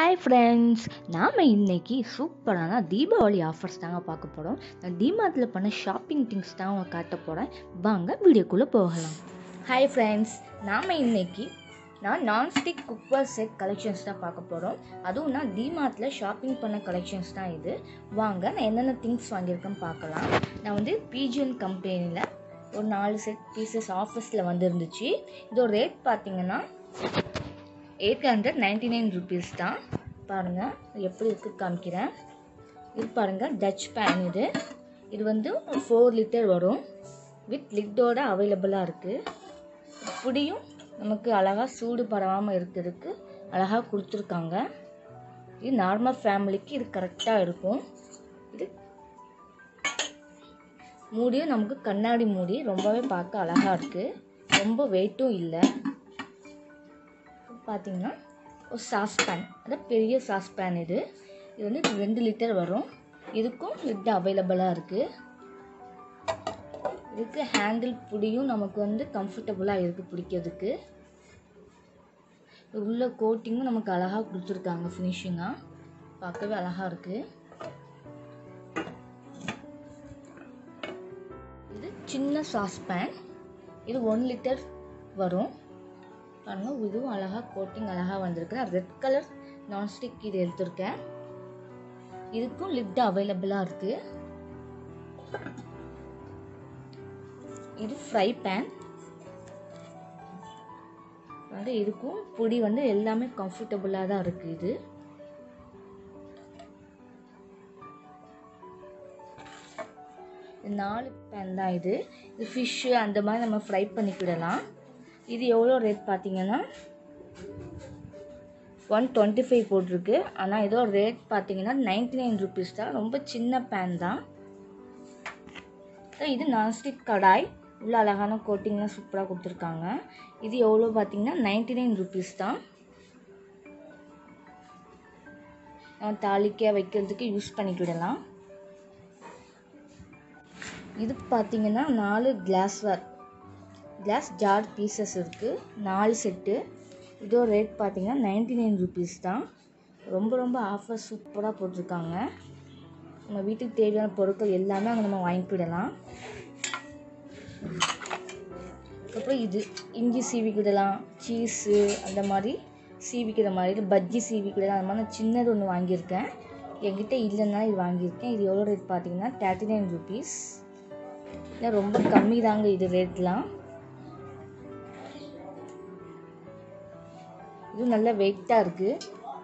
hi friends நாம் இன்னைக்கு சூப்பரான தீபாவளி ஆஃபர்ஸ் தாங்க பார்க்க போகிறோம் நான் டிமார்ட்டில் பண்ண ஷாப்பிங் திங்ஸ் தான் அவங்க காட்ட போகிறேன் வாங்க வீடியோக்குள்ளே போகலாம் ஹாய் ஃப்ரெண்ட்ஸ் நாம் இன்னைக்கு நான் நான்ஸ்டிக் குக்கர் செட் கலெக்ஷன்ஸ் தான் பார்க்க போகிறோம் அதுவும் நான் டிமார்ட்டில் ஷாப்பிங் பண்ண கலெக்ஷன்ஸ் தான் இது வாங்க நான் என்னென்ன திங்ஸ் வாங்கியிருக்கேன்னு பார்க்கலாம் நான் வந்து பிஜிஎன் கம்பெனியில் ஒரு நாலு செட் பீசஸ் ஆஃபர்ஸில் வந்துருந்துச்சு இதோட ரேட் பார்த்தீங்கன்னா eight hundred ninety nine rupees தான் பாருங்கள் எப்படி இருக்கு காமிக்கிறேன் இது பாருங்கள் டச் பேன் இது இது வந்து ஃபோர் லிட்டர் வரும் வித் லிட்டோட அவைலபிளாக இருக்குது புடியும் நமக்கு அழகாக சூடு பரவாமல் இருக்கிறதுக்கு அழகாக கொடுத்துருக்காங்க இது நார்மல் ஃபேமிலிக்கு இது கரெக்டாக இருக்கும் இது மூடியும் நமக்கு கண்ணாடி மூடி ரொம்பவே பார்க்க அழகாக இருக்குது ரொம்ப வெயிட்டும் இல்லை பார்த்தீங்கன்னா ஒரு சாஸ்பேன் அதாவது பெரிய சாஸ்பேன் இது இது வந்து ரெண்டு லிட்டர் வரும் இதுக்கும் லிட் அவைலபிளாக இருக்குது இதுக்கு ஹேண்டில் பிடியும் நமக்கு வந்து கம்ஃபர்டபுளாக இருக்குது பிடிக்கிறதுக்கு உள்ள கோட்டிங்கும் நமக்கு அழகாக கொடுத்துருக்காங்க ஃபினிஷிங்காக பார்க்கவே அழகாக இருக்குது இது சின்ன சாஸ்பேன் இது ஒன் லிட்டர் வரும் பாருங்க இதுவும் அழகாக கோட்டிங் அழகாக வந்திருக்கு ரெட் கலர் நான்ஸ்டிக் இது எடுத்திருக்கேன் இதுக்கும் லிட் அவைலபிளாக இருக்குது இது ஃப்ரை பேன் வந்து இதுக்கும் பொடி வந்து எல்லாமே கம்ஃபர்டபுளாக தான் இருக்குது இது நாலு பேன் தான் இது இது ஃபிஷ்ஷு அந்த மாதிரி நம்ம ஃப்ரை பண்ணிக்கிடலாம் இது எவ்வளோ ரேட் பார்த்தீங்கன்னா ஒன் டுவெண்ட்டி ஃபைவ் போட்டிருக்கு ஆனால் இதோ ரேட் பார்த்தீங்கன்னா நைன்டி நைன் ருபீஸ் தான் ரொம்ப சின்ன பேன் தான் இது நான்ஸ்டிக் கடாய் உள்ள அழகான கோட்டிங்லாம் சூப்பராக கொடுத்துருக்காங்க இது எவ்வளோ பார்த்தீங்கன்னா நைன்டி நைன் ருபீஸ் தான் நம்ம தாளிக்க வைக்கிறதுக்கு யூஸ் பண்ணிக்கிடலாம் இது பார்த்தீங்கன்னா நாலு கிளாஸ்வேர் கிளாஸ் ஜார் பீசஸ் இருக்குது நாலு செட்டு இதோட ரேட் பார்த்தீங்கன்னா நைன்டி நைன் ருபீஸ் தான் ரொம்ப ரொம்ப ஆஃபர் சூப்பராக போட்டிருக்காங்க நம்ம வீட்டுக்கு தேவையான பொருட்கள் எல்லாமே அங்கே நம்ம வாங்கிக்கிடலாம் அப்புறம் இது இஞ்சி சீவிக்கிடலாம் சீஸு அந்த மாதிரி சீவிக்கிற மாதிரி பஜ்ஜி சீவிக்கிடலாம் அந்த மாதிரி நான் சின்னது ஒன்று வாங்கியிருக்கேன் என்கிட்ட இல்லைன்னா இது வாங்கியிருக்கேன் இது எவ்வளோ ரேட் பார்த்தீங்கன்னா தேர்ட்டி நைன் ருபீஸ் ரொம்ப கம்மி தாங்க இது ரேட்லாம் இது நல்ல வெயிட்டாக இருக்குது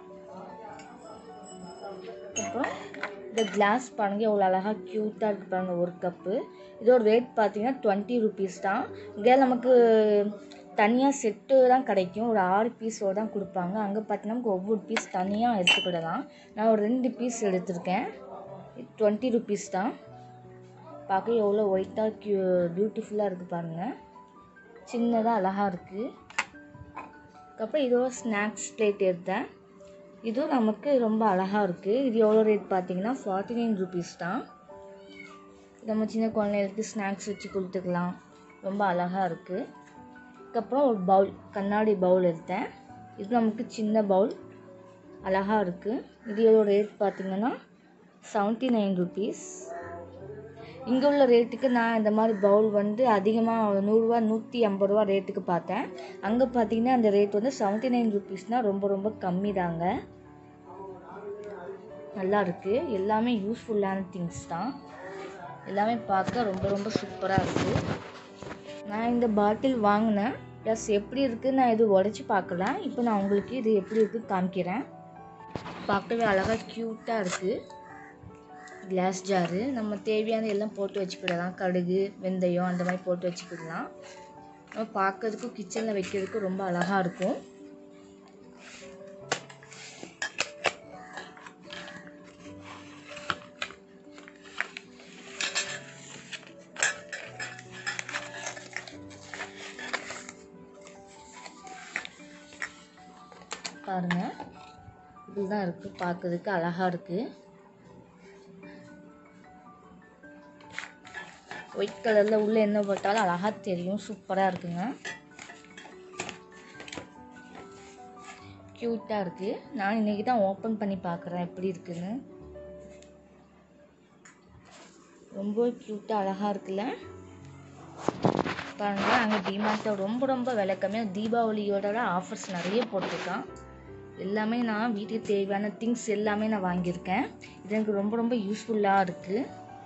அப்புறம் இந்த கிளாஸ் பாருங்க எவ்வளோ அழகாக க்யூட்டாக இருக்குது பாருங்க ஒரு கப்பு இதோட ரேட் பார்த்தீங்கன்னா டுவெண்ட்டி ருபீஸ் தான் இங்கே நமக்கு தனியாக செட்டு தான் கிடைக்கும் ஒரு ஆறு பீஸோடு தான் கொடுப்பாங்க அங்கே பார்த்தீங்கன்னா நமக்கு ஒவ்வொரு பீஸ் தனியாக எடுத்துக்கிடலாம் நான் ஒரு ரெண்டு பீஸ் எடுத்திருக்கேன் டுவெண்ட்டி ருபீஸ் தான் பார்க்க எவ்வளோ ஒயிட்டாக க்யூ பியூட்டிஃபுல்லாக இருக்குது பாருங்கள் சின்னதாக அழகாக இருக்குது அதுக்கப்புறம் இதோ ஸ்நாக்ஸ் பிளேட் எடுத்தேன் இதுவும் நமக்கு ரொம்ப அழகாக இருக்குது இது எவ்வளோ ரேட் பார்த்தீங்கன்னா ஃபார்ட்டி நைன் ருபீஸ் தான் நம்ம சின்ன குழந்தைகளுக்கு ஸ்நாக்ஸ் வச்சு கொடுத்துக்கலாம் ரொம்ப அழகாக இருக்குது அதுக்கப்புறம் ஒரு பவுல் கண்ணாடி பவுல் எடுத்தேன் இது நமக்கு சின்ன பவுல் அழகாக இருக்குது இது எவ்வளோ ரேட் பார்த்தீங்கன்னா செவன்ட்டி நைன் ருபீஸ் இங்கே உள்ள ரேட்டுக்கு நான் இந்த மாதிரி பவுல் வந்து அதிகமாக நூறுரூவா நூற்றி ஐம்பது ரூபா ரேட்டுக்கு பார்த்தேன் அங்கே பார்த்தீங்கன்னா அந்த ரேட் வந்து செவன்ட்டி நைன் ருபீஸ்னால் ரொம்ப ரொம்ப கம்மி தாங்க நல்லா இருக்குது எல்லாமே யூஸ்ஃபுல்லான திங்ஸ் தான் எல்லாமே பார்க்க ரொம்ப ரொம்ப சூப்பராக இருக்குது நான் இந்த பாட்டில் வாங்கினேன் ப்ளஸ் எப்படி இருக்குது நான் இது உடச்சி பார்க்கல இப்போ நான் உங்களுக்கு இது எப்படி இருக்குது காமிக்கிறேன் பார்க்கவே அழகாக க்யூட்டாக இருக்குது கிளாஸ் ஜாரு நம்ம தேவையான எல்லாம் போட்டு வச்சுக்கிடலாம் கடுகு வெந்தயம் அந்த மாதிரி போட்டு வச்சுக்கிடலாம் நம்ம பார்க்கறதுக்கும் கிச்சனில் வைக்கிறதுக்கும் ரொம்ப அழகாக இருக்கும் பாருங்க இதுதான் இருக்குது பார்க்கறதுக்கு அழகாக இருக்குது ஒயிட் கலரில் உள்ளே என்ன போட்டாலும் அழகாக தெரியும் சூப்பராக இருக்குங்க க்யூட்டாக இருக்குது நான் இன்றைக்கி தான் ஓப்பன் பண்ணி பார்க்குறேன் எப்படி இருக்குன்னு ரொம்ப க்யூட்டாக அழகாக இருக்குல்ல பாருங்க அங்கே டிமார்ட்டில் ரொம்ப ரொம்ப விலை கம்மியாக தீபாவளியோட ஆஃபர்ஸ் நிறைய போட்டிருக்கான் எல்லாமே நான் வீட்டுக்கு தேவையான திங்ஸ் எல்லாமே நான் வாங்கியிருக்கேன் இது எனக்கு ரொம்ப ரொம்ப யூஸ்ஃபுல்லாக இருக்குது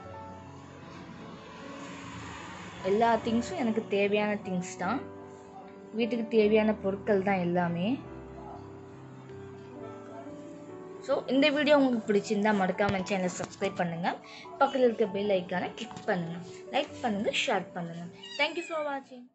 எல்லா திங்ஸும் எனக்கு தேவையான திங்ஸ் தான் வீட்டுக்கு தேவையான பொருட்கள் தான் எல்லாமே ஸோ இந்த வீடியோ உங்களுக்கு பிடிச்சிருந்தா மறக்காம சேனலை சப்ஸ்கிரைப் பண்ணுங்கள் பக்கத்தில் இருக்க பெல் ஐக்கானை கிளிக் பண்ணுங்கள் லைக் பண்ணுங்கள் ஷேர் பண்ணுங்கள் தேங்க்யூ ஃபார் வாட்சிங்